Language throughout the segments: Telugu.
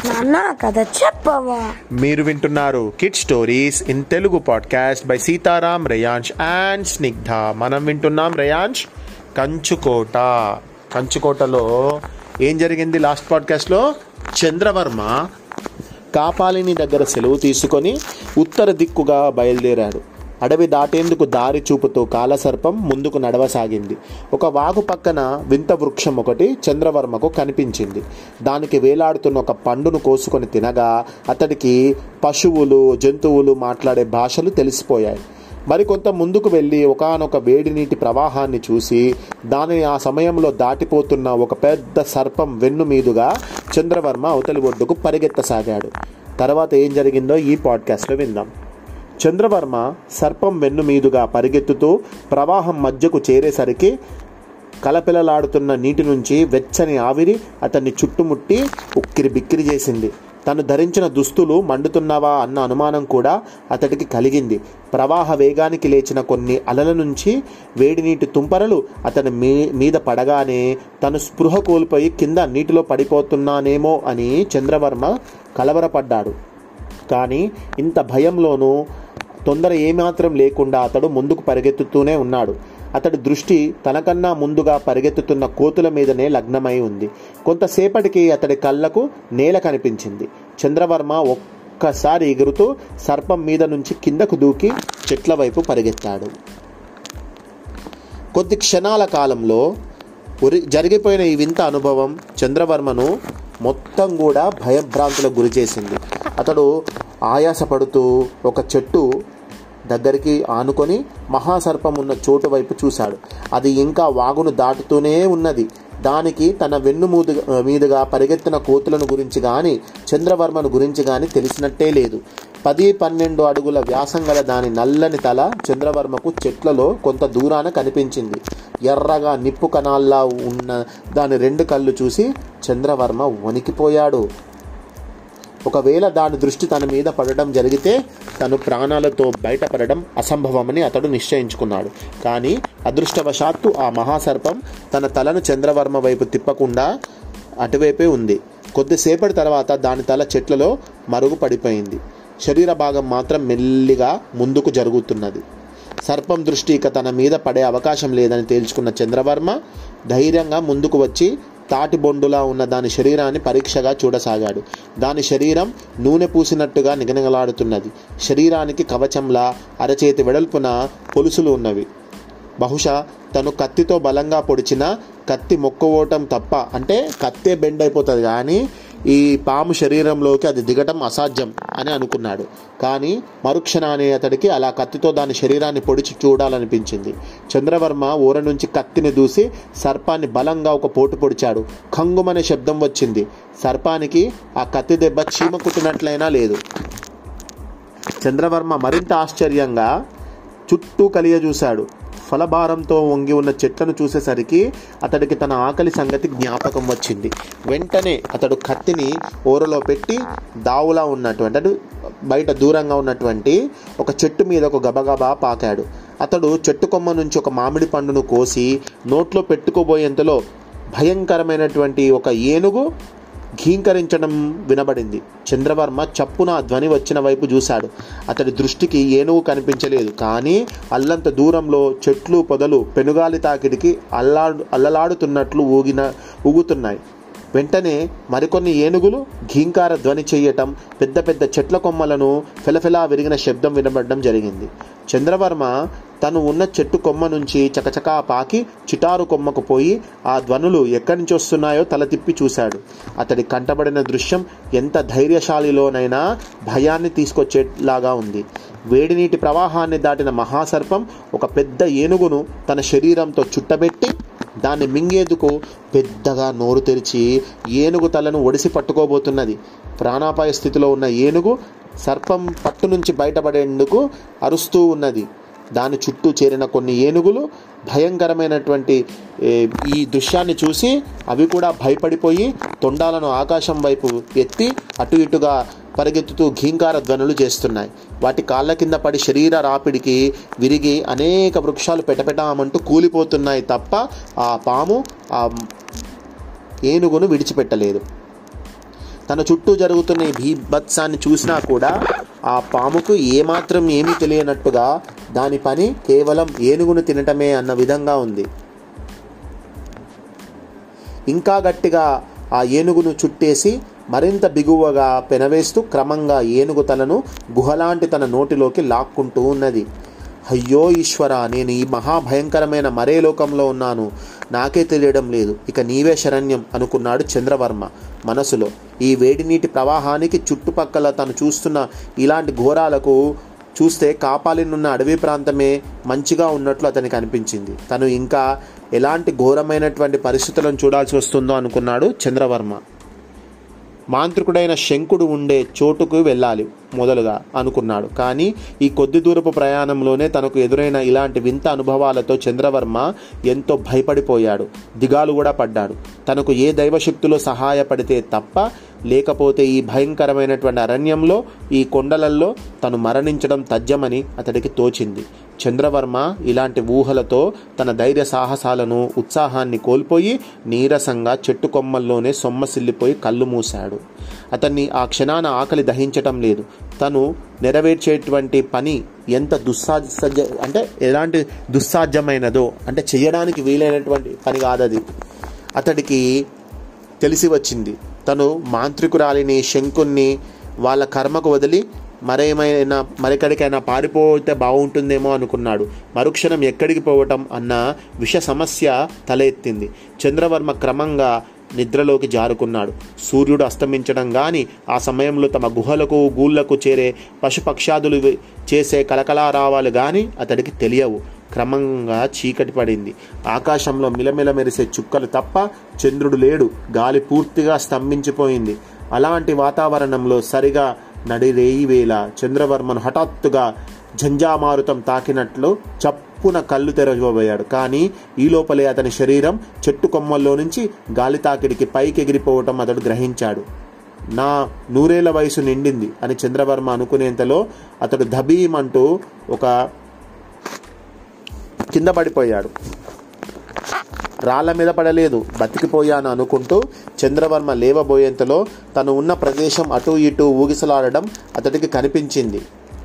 నాన్న కథ చెప్పవా మీరు వింటున్నారు kid stories in Telugu podcast by Sitaram Reyansh and Snigdha మనం వింటున్నాం రేయాంష్ కంచుకోట కంచుకోటలో ఏం జరిగింది లాస్ట్ పాడ్కాస్ట్లో చంద్రవర్మ కాపాలిని దగ్గర సెలవు తీసుకొని ఉత్తర దిక్కుగా బయలుదేరాడు అడవి దాటేందుకు దారి చూపుతూ కాలసర్పం ముందుకు నడవసాగింది ఒక వాగు పక్కన వింత వృక్షం ఒకటి చంద్రవర్మకు కనిపించింది దానికి వేలాడుతున్న ఒక పండును కోసుకొని తినగా అతడికి పశువులు జంతువులు మాట్లాడే భాషలు తెలిసిపోయాయి మరికొంత ముందుకు వెళ్ళి ఒకనొక వేడి నీటి ప్రవాహాన్ని చూసి దానిని ఆ సమయంలో దాటిపోతున్న ఒక పెద్ద సర్పం వెన్ను మీదుగా చంద్రవర్మ అవతలి ఒడ్డుకు పరిగెత్తసాగాడు తర్వాత ఏం జరిగిందో ఈ పాడ్కాస్ట్లో విందాం చంద్రవర్మ సర్పం వెన్ను మీదుగా పరిగెత్తుతూ ప్రవాహం మధ్యకు చేరేసరికి కలపిలలాడుతున్న నీటి నుంచి వెచ్చని ఆవిరి అతన్ని చుట్టుముట్టి ఉక్కిరి బిక్కిరి చేసింది తను ధరించిన దుస్తులు మండుతున్నవా అన్న అనుమానం కూడా అతడికి కలిగింది ప్రవాహ వేగానికి లేచిన కొన్ని అలల నుంచి వేడి నీటి తుంపరలు అతని మీ మీద పడగానే తను స్పృహ కోల్పోయి కింద నీటిలో పడిపోతున్నానేమో అని చంద్రవర్మ కలవరపడ్డాడు కానీ ఇంత భయంలోనూ తొందర ఏమాత్రం లేకుండా అతడు ముందుకు పరిగెత్తుతూనే ఉన్నాడు అతడి దృష్టి తనకన్నా ముందుగా పరిగెత్తుతున్న కోతుల మీదనే లగ్నమై ఉంది కొంతసేపటికి అతడి కళ్ళకు నేల కనిపించింది చంద్రవర్మ ఒక్కసారి ఎగురుతూ సర్పం మీద నుంచి కిందకు దూకి చెట్ల వైపు పరిగెత్తాడు కొద్ది క్షణాల కాలంలో ఉరి జరిగిపోయిన ఈ వింత అనుభవం చంద్రవర్మను మొత్తం కూడా భయభ్రాంతులకు గురి చేసింది అతడు ఆయాసపడుతూ ఒక చెట్టు దగ్గరికి ఆనుకొని మహాసర్పం ఉన్న చోటు వైపు చూశాడు అది ఇంకా వాగును దాటుతూనే ఉన్నది దానికి తన వెన్ను మూదు మీదుగా పరిగెత్తిన కోతులను గురించి కానీ చంద్రవర్మను గురించి కానీ తెలిసినట్టే లేదు పది పన్నెండు అడుగుల వ్యాసం గల దాని నల్లని తల చంద్రవర్మకు చెట్లలో కొంత దూరాన కనిపించింది ఎర్రగా నిప్పు కణాల్లా ఉన్న దాని రెండు కళ్ళు చూసి చంద్రవర్మ వణికిపోయాడు ఒకవేళ దాని దృష్టి తన మీద పడడం జరిగితే తను ప్రాణాలతో బయటపడడం అసంభవమని అతడు నిశ్చయించుకున్నాడు కానీ అదృష్టవశాత్తు ఆ మహాసర్పం తన తలను చంద్రవర్మ వైపు తిప్పకుండా అటువైపే ఉంది కొద్దిసేపటి తర్వాత దాని తల చెట్లలో మరుగు పడిపోయింది శరీర భాగం మాత్రం మెల్లిగా ముందుకు జరుగుతున్నది సర్పం దృష్టి ఇక తన మీద పడే అవకాశం లేదని తేల్చుకున్న చంద్రవర్మ ధైర్యంగా ముందుకు వచ్చి తాటి బొండులా ఉన్న దాని శరీరాన్ని పరీక్షగా చూడసాగాడు దాని శరీరం నూనె పూసినట్టుగా నిగనగలాడుతున్నది శరీరానికి కవచంలా అరచేతి వెడల్పున పొలుసులు ఉన్నవి బహుశా తను కత్తితో బలంగా పొడిచిన కత్తి మొక్కవోవటం తప్ప అంటే కత్తే బెండ్ అయిపోతుంది కానీ ఈ పాము శరీరంలోకి అది దిగటం అసాధ్యం అని అనుకున్నాడు కానీ మరుక్షణాన్ని అతడికి అలా కత్తితో దాని శరీరాన్ని పొడిచి చూడాలనిపించింది చంద్రవర్మ ఊర నుంచి కత్తిని దూసి సర్పాన్ని బలంగా ఒక పోటు పొడిచాడు ఖంగుమనే శబ్దం వచ్చింది సర్పానికి ఆ కత్తి దెబ్బ చీమ కుట్టినట్లయినా లేదు చంద్రవర్మ మరింత ఆశ్చర్యంగా చుట్టూ కలియజూశాడు ఫలభారంతో వంగి ఉన్న చెట్లను చూసేసరికి అతడికి తన ఆకలి సంగతి జ్ఞాపకం వచ్చింది వెంటనే అతడు కత్తిని ఊరలో పెట్టి దావులా ఉన్నటువంటి అంటే బయట దూరంగా ఉన్నటువంటి ఒక చెట్టు మీద ఒక గబగబా పాకాడు అతడు చెట్టు కొమ్మ నుంచి ఒక మామిడి పండును కోసి నోట్లో పెట్టుకోబోయేంతలో భయంకరమైనటువంటి ఒక ఏనుగు ఘీంకరించడం వినబడింది చంద్రవర్మ చప్పున ఆ ధ్వని వచ్చిన వైపు చూశాడు అతడి దృష్టికి ఏనుగు కనిపించలేదు కానీ అల్లంత దూరంలో చెట్లు పొదలు పెనుగాలి తాకిడికి అల్లాడు అల్లలాడుతున్నట్లు ఊగిన ఊగుతున్నాయి వెంటనే మరికొన్ని ఏనుగులు ఘీంకార ధ్వని చేయటం పెద్ద పెద్ద చెట్ల కొమ్మలను ఫెలఫెలా విరిగిన శబ్దం వినబడడం జరిగింది చంద్రవర్మ తను ఉన్న చెట్టు కొమ్మ నుంచి చకచకా పాకి చిటారు కొమ్మకు పోయి ఆ ధ్వనులు ఎక్కడి నుంచి వస్తున్నాయో తల తిప్పి చూశాడు అతడి కంటబడిన దృశ్యం ఎంత ధైర్యశాలిలోనైనా భయాన్ని తీసుకొచ్చేలాగా ఉంది వేడి నీటి ప్రవాహాన్ని దాటిన మహాసర్పం ఒక పెద్ద ఏనుగును తన శరీరంతో చుట్టబెట్టి దాన్ని మింగేందుకు పెద్దగా నోరు తెరిచి ఏనుగు తలను ఒడిసి పట్టుకోబోతున్నది ప్రాణాపాయ స్థితిలో ఉన్న ఏనుగు సర్పం పట్టు నుంచి బయటపడేందుకు అరుస్తూ ఉన్నది దాని చుట్టూ చేరిన కొన్ని ఏనుగులు భయంకరమైనటువంటి ఏ, ఈ దృశ్యాన్ని చూసి అవి కూడా భయపడిపోయి తొండాలను ఆకాశం వైపు ఎత్తి అటు ఇటుగా పరిగెత్తుతూ ఘీంకార ధ్వనులు చేస్తున్నాయి వాటి కాళ్ళ కింద పడి శరీర రాపిడికి విరిగి అనేక వృక్షాలు పెటపెటామంటూ కూలిపోతున్నాయి తప్ప ఆ పాము ఆ ఏనుగును విడిచిపెట్టలేదు తన చుట్టూ జరుగుతున్న ఈ భీభత్సాన్ని చూసినా కూడా ఆ పాముకు ఏమాత్రం ఏమీ తెలియనట్టుగా దాని పని కేవలం ఏనుగును తినటమే అన్న విధంగా ఉంది ఇంకా గట్టిగా ఆ ఏనుగును చుట్టేసి మరింత బిగువగా పెనవేస్తూ క్రమంగా ఏనుగు తలను గుహలాంటి తన నోటిలోకి లాక్కుంటూ ఉన్నది అయ్యో ఈశ్వర నేను ఈ మహాభయంకరమైన మరే లోకంలో ఉన్నాను నాకే తెలియడం లేదు ఇక నీవే శరణ్యం అనుకున్నాడు చంద్రవర్మ మనసులో ఈ వేడి నీటి ప్రవాహానికి చుట్టుపక్కల తను చూస్తున్న ఇలాంటి ఘోరాలకు చూస్తే కాపాలినున్న అడవి ప్రాంతమే మంచిగా ఉన్నట్లు అతనికి అనిపించింది తను ఇంకా ఎలాంటి ఘోరమైనటువంటి పరిస్థితులను చూడాల్సి వస్తుందో అనుకున్నాడు చంద్రవర్మ మాంత్రికుడైన శంకుడు ఉండే చోటుకు వెళ్ళాలి మొదలుగా అనుకున్నాడు కానీ ఈ కొద్ది దూరపు ప్రయాణంలోనే తనకు ఎదురైన ఇలాంటి వింత అనుభవాలతో చంద్రవర్మ ఎంతో భయపడిపోయాడు దిగాలు కూడా పడ్డాడు తనకు ఏ దైవశక్తులు సహాయపడితే తప్ప లేకపోతే ఈ భయంకరమైనటువంటి అరణ్యంలో ఈ కొండలల్లో తను మరణించడం తథ్యమని అతడికి తోచింది చంద్రవర్మ ఇలాంటి ఊహలతో తన ధైర్య సాహసాలను ఉత్సాహాన్ని కోల్పోయి నీరసంగా చెట్టు కొమ్మల్లోనే సొమ్మసిల్లిపోయి కళ్ళు మూశాడు అతన్ని ఆ క్షణాన ఆకలి దహించటం లేదు తను నెరవేర్చేటువంటి పని ఎంత దుస్సాధ్య అంటే ఎలాంటి దుస్సాధ్యమైనదో అంటే చేయడానికి వీలైనటువంటి పని కాదది అతడికి తెలిసి వచ్చింది తను మాంత్రికురాలిని శంకుణ్ణి వాళ్ళ కర్మకు వదిలి మరేమైనా మరెక్కడికైనా పారిపోతే బాగుంటుందేమో అనుకున్నాడు మరుక్షణం ఎక్కడికి పోవటం అన్న విష సమస్య తలెత్తింది చంద్రవర్మ క్రమంగా నిద్రలోకి జారుకున్నాడు సూర్యుడు అస్తమించడం గాని ఆ సమయంలో తమ గుహలకు గూళ్ళకు చేరే పశుపక్షాదులు వి- చేసే కలకలారావాలు గాని అతడికి తెలియవు క్రమంగా చీకటి పడింది ఆకాశంలో మిలమిల మెరిసే చుక్కలు తప్ప చంద్రుడు లేడు గాలి పూర్తిగా స్తంభించిపోయింది అలాంటి వాతావరణంలో సరిగా నడిరేయి వేళ చంద్రవర్మను హఠాత్తుగా ఝంజామారుతం తాకినట్లు చప్పున కళ్ళు తెరవబోయాడు కానీ ఈ లోపలే అతని శరీరం చెట్టు కొమ్మల్లో నుంచి గాలి తాకిడికి పైకి ఎగిరిపోవటం అతడు గ్రహించాడు నా నూరేళ్ల వయసు నిండింది అని చంద్రవర్మ అనుకునేంతలో అతడు ధబీమంటూ ఒక కింద పడిపోయాడు రాళ్ల మీద పడలేదు బతికిపోయాను అనుకుంటూ చంద్రవర్మ లేవబోయేంతలో తను ఉన్న ప్రదేశం అటూ ఇటూ ఊగిసలాడడం అతడికి కనిపించింది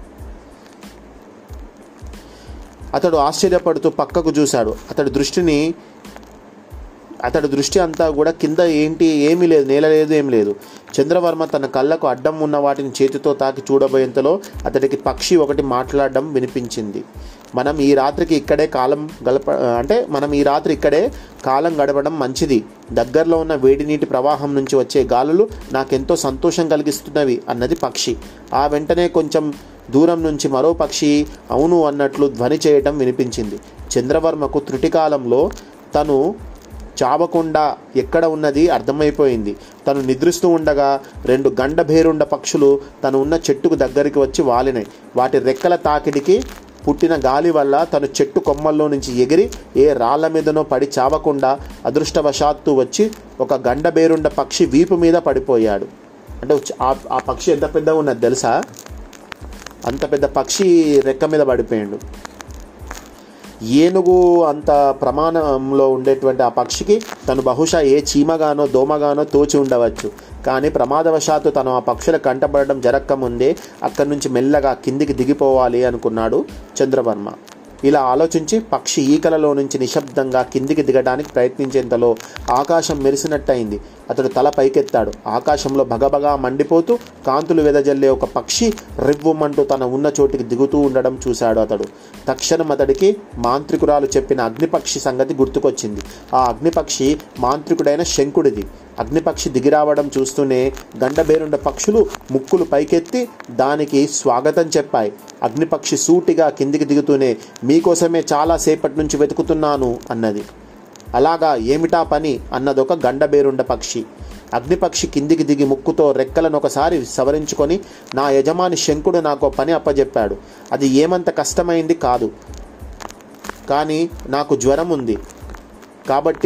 అతడు ఆశ్చర్యపడుతూ పక్కకు చూశాడు అతడి దృష్టిని అతడి దృష్టి అంతా కూడా కింద ఏంటి ఏమీ లేదు నేల లేదు ఏం లేదు చంద్రవర్మ తన కళ్ళకు అడ్డం ఉన్న వాటిని చేతితో తాకి చూడబోయేంతలో అతడికి పక్షి ఒకటి మాట్లాడడం వినిపించింది మనం ఈ రాత్రికి ఇక్కడే కాలం గడప అంటే మనం ఈ రాత్రి ఇక్కడే కాలం గడపడం మంచిది దగ్గరలో ఉన్న వేడి నీటి ప్రవాహం నుంచి వచ్చే గాలులు నాకెంతో సంతోషం కలిగిస్తున్నవి అన్నది పక్షి ఆ వెంటనే కొంచెం దూరం నుంచి మరో పక్షి అవును అన్నట్లు ధ్వని చేయటం వినిపించింది చంద్రవర్మకు త్రుటికాలంలో తను చావకుండా ఎక్కడ ఉన్నది అర్థమైపోయింది తను నిద్రిస్తూ ఉండగా రెండు గండభేరుండ పక్షులు తను ఉన్న చెట్టుకు దగ్గరికి వచ్చి వాలినాయి వాటి రెక్కల తాకిడికి పుట్టిన గాలి వల్ల తను చెట్టు కొమ్మల్లో నుంచి ఎగిరి ఏ రాళ్ల మీదనో పడి చావకుండా అదృష్టవశాత్తు వచ్చి ఒక గండబేరుండ పక్షి వీపు మీద పడిపోయాడు అంటే వచ్చి- ఆ ఆ పక్షి ఎంత పెద్దగా ఉన్నది తెలుసా అంత పెద్ద పక్షి రెక్క మీద పడిపోయాడు ఏనుగు అంత ప్రమాణంలో ఉండేటువంటి ఆ పక్షికి తను బహుశా ఏ చీమగానో దోమగానో తోచి ఉండవచ్చు కానీ ప్రమాదవశాత్తు తను ఆ పక్షుల కంటపడడం జరక్కముందే అక్కడి నుంచి మెల్లగా కిందికి దిగిపోవాలి అనుకున్నాడు చంద్రవర్మ ఇలా ఆలోచించి పక్షి ఈకలలో నుంచి నిశ్శబ్దంగా కిందికి దిగడానికి ప్రయత్నించేంతలో ఆకాశం మెరిసినట్టయింది అతడు తల పైకెత్తాడు ఆకాశంలో భగభగా మండిపోతూ కాంతులు వెదజల్లే ఒక పక్షి రివ్వుమంటూ తన ఉన్న చోటికి దిగుతూ ఉండడం చూశాడు అతడు తక్షణం అతడికి మాంత్రికురాలు చెప్పిన అగ్నిపక్షి సంగతి గుర్తుకొచ్చింది ఆ అగ్నిపక్షి మాంత్రికుడైన శంకుడిది అగ్నిపక్షి దిగిరావడం చూస్తూనే గండబేరుండ పక్షులు ముక్కులు పైకెత్తి దానికి స్వాగతం చెప్పాయి అగ్నిపక్షి సూటిగా కిందికి దిగుతూనే మీకోసమే చాలా సేపటి నుంచి వెతుకుతున్నాను అన్నది అలాగా ఏమిటా పని అన్నదొక గండబేరుండ పక్షి అగ్నిపక్షి కిందికి దిగి ముక్కుతో రెక్కలను ఒకసారి సవరించుకొని నా యజమాని శంకుడు నాకు ఓ పని అప్పజెప్పాడు అది ఏమంత కష్టమైంది కాదు కానీ నాకు జ్వరం ఉంది కాబట్టి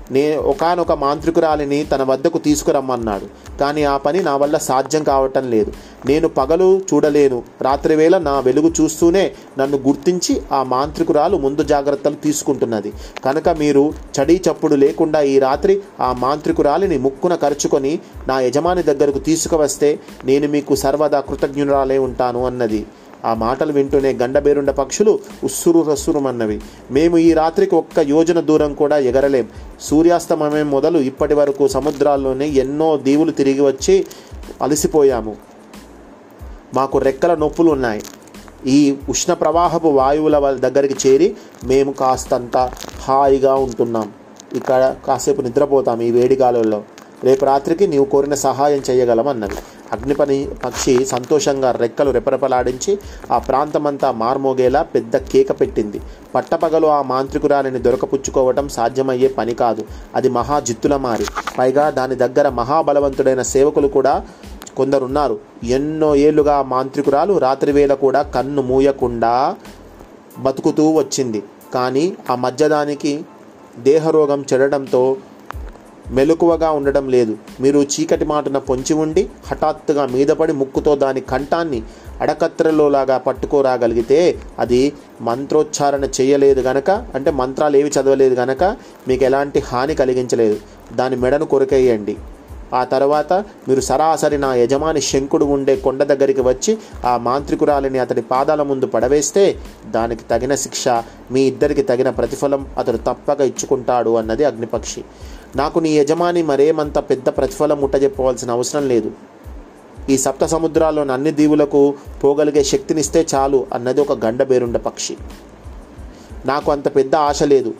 నే ఒకనొక మాంత్రికురాలిని తన వద్దకు తీసుకురమ్మన్నాడు కానీ ఆ పని నా వల్ల సాధ్యం కావటం లేదు నేను పగలు చూడలేను రాత్రివేళ నా వెలుగు చూస్తూనే నన్ను గుర్తించి ఆ మాంత్రికురాలు ముందు జాగ్రత్తలు తీసుకుంటున్నది కనుక మీరు చడీ చప్పుడు లేకుండా ఈ రాత్రి ఆ మాంత్రికురాలిని ముక్కున కరుచుకొని నా యజమాని దగ్గరకు తీసుకువస్తే నేను మీకు సర్వదా కృతజ్ఞురాలే ఉంటాను అన్నది ఆ మాటలు వింటూనే గండబేరుండ పక్షులు ఉస్సురు రస్సురుమన్నవి మేము ఈ రాత్రికి ఒక్క యోజన దూరం కూడా ఎగరలేం సూర్యాస్తమయం మొదలు ఇప్పటి వరకు సముద్రాల్లోనే ఎన్నో దీవులు తిరిగి వచ్చి అలసిపోయాము మాకు రెక్కల నొప్పులు ఉన్నాయి ఈ ఉష్ణ ప్రవాహపు వాయువుల వాళ్ళ దగ్గరికి చేరి మేము కాస్తంత హాయిగా ఉంటున్నాం ఇక్కడ కాసేపు నిద్రపోతాం ఈ వేడిగాలుల్లో రేపు రాత్రికి నీవు కోరిన సహాయం చేయగలమన్నది అగ్నిపని పక్షి సంతోషంగా రెక్కలు రెపరెపలాడించి ఆ ప్రాంతమంతా మార్మోగేలా పెద్ద కేక పెట్టింది పట్టపగలు ఆ మాంత్రికురాలిని దొరకపుచ్చుకోవటం సాధ్యమయ్యే పని కాదు అది మహా జిత్తుల మారి పైగా దాని దగ్గర మహాబలవంతుడైన సేవకులు కూడా కొందరున్నారు ఎన్నో ఏళ్లుగా ఆ మాంత్రికురాలు రాత్రివేళ కూడా కన్ను మూయకుండా బతుకుతూ వచ్చింది కానీ ఆ మధ్యదానికి దేహరోగం చెడడంతో మెలకువగా ఉండడం లేదు మీరు చీకటి మాటన పొంచి ఉండి హఠాత్తుగా మీదపడి ముక్కుతో దాని కంఠాన్ని అడకత్తెరలోలాగా పట్టుకోరాగలిగితే అది మంత్రోచ్చారణ చేయలేదు గనక అంటే మంత్రాలు ఏవి చదవలేదు గనక మీకు ఎలాంటి హాని కలిగించలేదు దాని మెడను కొరికేయండి ఆ తర్వాత మీరు సరాసరి నా యజమాని శంకుడు ఉండే కొండ దగ్గరికి వచ్చి ఆ మాంత్రికురాలిని అతడి పాదాల ముందు పడవేస్తే దానికి తగిన శిక్ష మీ ఇద్దరికి తగిన ప్రతిఫలం అతడు తప్పక ఇచ్చుకుంటాడు అన్నది అగ్నిపక్షి నాకు నీ యజమాని మరేమంత పెద్ద ప్రతిఫలం ముట్టజెప్పవలసిన అవసరం లేదు ఈ సప్త సముద్రాల్లోని అన్ని దీవులకు పోగలిగే శక్తినిస్తే చాలు అన్నది ఒక గండబేరుండ పక్షి నాకు అంత పెద్ద ఆశ లేదు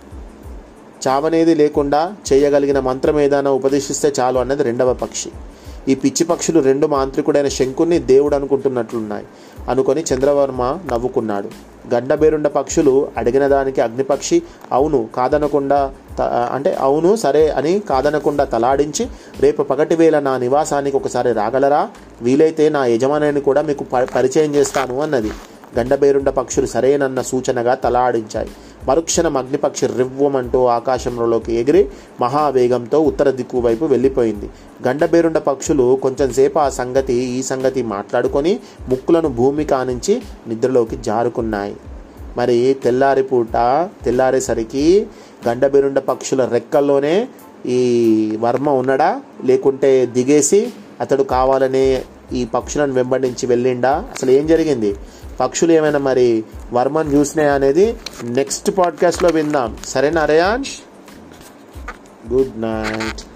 చావనేది లేకుండా చేయగలిగిన మంత్రం ఏదైనా ఉపదేశిస్తే చాలు అన్నది రెండవ పక్షి ఈ పిచ్చి పక్షులు రెండు మాంత్రికుడైన శంకుని దేవుడు అనుకుంటున్నట్లున్నాయి అనుకొని చంద్రవర్మ నవ్వుకున్నాడు గడ్డబేరుండ పక్షులు అడిగిన దానికి అగ్నిపక్షి అవును కాదనకుండా త- అంటే అవును సరే అని కాదనకుండా తలాడించి రేపు పగటి వేళ నా నివాసానికి ఒకసారి రాగలరా వీలైతే నా యజమానిని కూడా మీకు ప- పరిచయం చేస్తాను అన్నది గండబేరుండ పక్షులు సరేనన్న సూచనగా తలాడించాయి మరుక్షణం అగ్నిపక్షి రివ్వమంటూ ఆకాశంలోకి ఎగిరి మహావేగంతో ఉత్తర దిక్కు వైపు వెళ్ళిపోయింది గండబేరుండ పక్షులు కొంచెంసేపు ఆ సంగతి ఈ సంగతి మాట్లాడుకొని ముక్కులను భూమి కానించి నిద్రలోకి జారుకున్నాయి మరి తెల్లారి పూట తెల్లారేసరికి గండబెరుండ పక్షుల రెక్కల్లోనే ఈ వర్మ ఉన్నాడా లేకుంటే దిగేసి అతడు కావాలనే ఈ పక్షులను వెంబడించి వెళ్ళిండా అసలు ఏం జరిగింది పక్షులు ఏమైనా మరి వర్మను చూసినాయా అనేది నెక్స్ట్ పాడ్కాస్ట్లో విందాం సరేనా రేయాన్ష్ గుడ్ నైట్